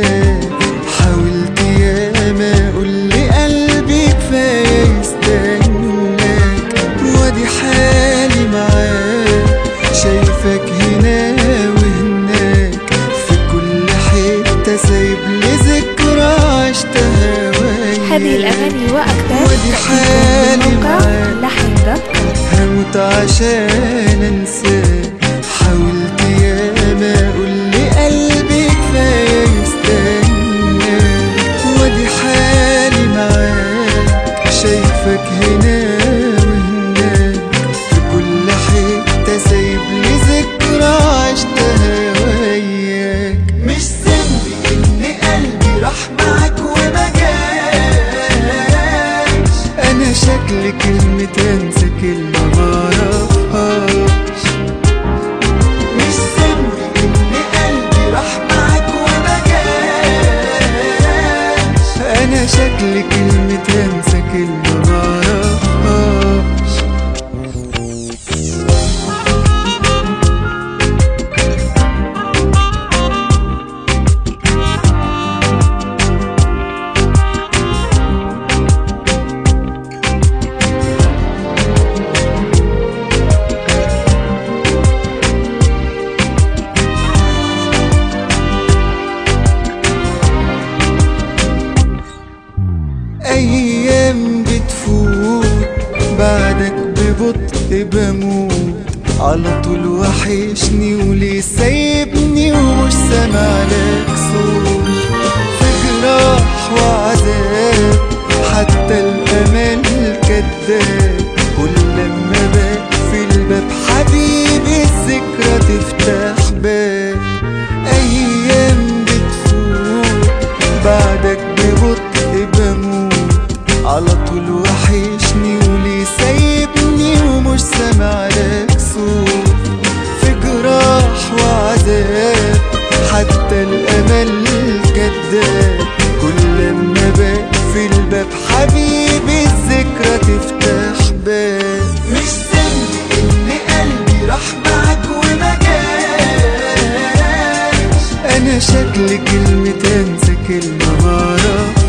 انساه حاولت ياما اقول لي قلبي كفايه يستناك وادي حالي معاك شايفك هنا وهناك في كل حته سايب لي ذكرى عشتها وياك هذه الأغاني وأكثر ودي حالي تأتيكم من موقع معاك. لحن دوت كوم هموت عشان انساك حاولت ياما اقول لي قلبي كفايه يستناك وادي حالي معاك شايفك هنا وهناك في كل حته سايب لي ذكرى عشتها وياك مش ذنبي ان قلبي راح معاك وما جاش انا شكل كلمة انسى كلمة معرفهاش مش ذنبي ان قلبي راح معاك وما جاش انا شكل كلمة انسى كلمة معرفهاش ايام بتفوت بعدك ببطء بموت على طول وحشني وليه سايبني ومش سامع لك صوت في جراح وعذاب حتى الامل كداب كل لما بقفل الباب حبيبي الذكرى تفتح باب ايام بتفوت بعدك ببطء بموت على طول وحشني وليه سايبني ومش سامع لك صوت في جراح وعذاب حتى الامل كداب كل لما بقفل الباب حبيبي الذكرى تفتح باب مش ذنبي ان قلبي راح معاك وما جاش انا شكل كلمة انسى كلمة معرفهاش